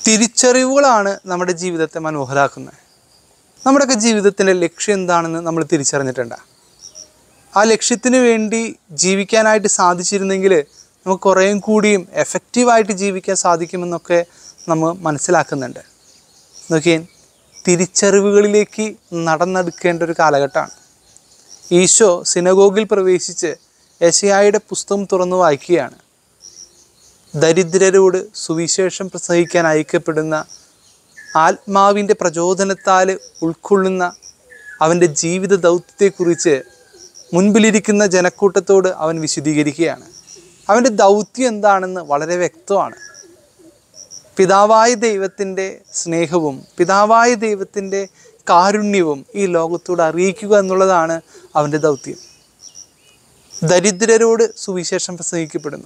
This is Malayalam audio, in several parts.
തിരിച്ചറിവുകളാണ് നമ്മുടെ ജീവിതത്തെ മനോഹരാക്കുന്നത് നമ്മുടെയൊക്കെ ജീവിതത്തിൻ്റെ ലക്ഷ്യം എന്താണെന്ന് നമ്മൾ തിരിച്ചറിഞ്ഞിട്ടുണ്ട് ആ ലക്ഷ്യത്തിന് വേണ്ടി ജീവിക്കാനായിട്ട് സാധിച്ചിരുന്നെങ്കിൽ നമുക്ക് കുറേയും കൂടിയും എഫക്റ്റീവായിട്ട് ജീവിക്കാൻ സാധിക്കുമെന്നൊക്കെ നമ്മൾ മനസ്സിലാക്കുന്നുണ്ട് നോക്കിയേ തിരിച്ചറിവുകളിലേക്ക് നടന്നെടുക്കേണ്ട ഒരു കാലഘട്ടമാണ് ഈശോ സിനഗോഗിൽ പ്രവേശിച്ച് യശയായുടെ പുസ്തകം തുറന്നു വായിക്കുകയാണ് ദരിദ്രരോട് സുവിശേഷം പ്രസംഗിക്കാൻ അയക്കപ്പെടുന്ന ആത്മാവിൻ്റെ പ്രചോദനത്താൽ ഉൾക്കൊള്ളുന്ന അവൻ്റെ ജീവിത ദൗത്യത്തെക്കുറിച്ച് മുൻപിലിരിക്കുന്ന ജനക്കൂട്ടത്തോട് അവൻ വിശദീകരിക്കുകയാണ് അവൻ്റെ ദൗത്യം എന്താണെന്ന് വളരെ വ്യക്തമാണ് പിതാവായ ദൈവത്തിൻ്റെ സ്നേഹവും പിതാവായ ദൈവത്തിൻ്റെ കാരുണ്യവും ഈ ലോകത്തോട് അറിയിക്കുക എന്നുള്ളതാണ് അവൻ്റെ ദൗത്യം ദരിദ്രരോട് സുവിശേഷം പ്രസംഗിക്കപ്പെടുന്നു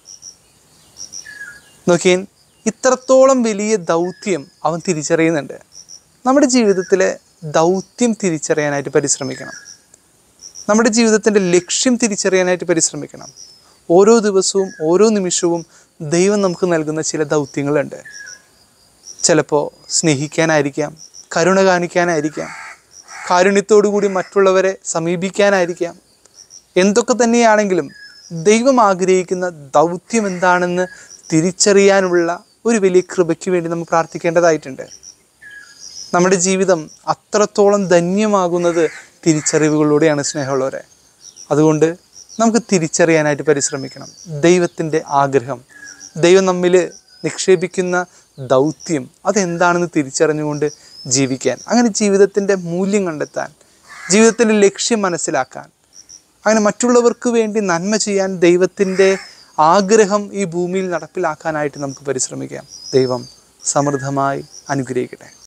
നോക്കിയൻ ഇത്രത്തോളം വലിയ ദൗത്യം അവൻ തിരിച്ചറിയുന്നുണ്ട് നമ്മുടെ ജീവിതത്തിലെ ദൗത്യം തിരിച്ചറിയാനായിട്ട് പരിശ്രമിക്കണം നമ്മുടെ ജീവിതത്തിൻ്റെ ലക്ഷ്യം തിരിച്ചറിയാനായിട്ട് പരിശ്രമിക്കണം ഓരോ ദിവസവും ഓരോ നിമിഷവും ദൈവം നമുക്ക് നൽകുന്ന ചില ദൗത്യങ്ങളുണ്ട് ചിലപ്പോൾ സ്നേഹിക്കാനായിരിക്കാം കരുണ കാണിക്കാനായിരിക്കാം കാരുണ്യത്തോടു കൂടി മറ്റുള്ളവരെ സമീപിക്കാനായിരിക്കാം എന്തൊക്കെ തന്നെയാണെങ്കിലും ദൈവം ആഗ്രഹിക്കുന്ന ദൗത്യം എന്താണെന്ന് തിരിച്ചറിയാനുള്ള ഒരു വലിയ കൃപയ്ക്ക് വേണ്ടി നമ്മൾ പ്രാർത്ഥിക്കേണ്ടതായിട്ടുണ്ട് നമ്മുടെ ജീവിതം അത്രത്തോളം ധന്യമാകുന്നത് തിരിച്ചറിവുകളിലൂടെയാണ് സ്നേഹമുള്ളവരെ അതുകൊണ്ട് നമുക്ക് തിരിച്ചറിയാനായിട്ട് പരിശ്രമിക്കണം ദൈവത്തിൻ്റെ ആഗ്രഹം ദൈവം നമ്മിൽ നിക്ഷേപിക്കുന്ന ദൗത്യം അതെന്താണെന്ന് തിരിച്ചറിഞ്ഞുകൊണ്ട് ജീവിക്കാൻ അങ്ങനെ ജീവിതത്തിൻ്റെ മൂല്യം കണ്ടെത്താൻ ജീവിതത്തിൻ്റെ ലക്ഷ്യം മനസ്സിലാക്കാൻ അങ്ങനെ മറ്റുള്ളവർക്ക് വേണ്ടി നന്മ ചെയ്യാൻ ദൈവത്തിൻ്റെ ആഗ്രഹം ഈ ഭൂമിയിൽ നടപ്പിലാക്കാനായിട്ട് നമുക്ക് പരിശ്രമിക്കാം ദൈവം സമൃദ്ധമായി അനുഗ്രഹിക്കട്ടെ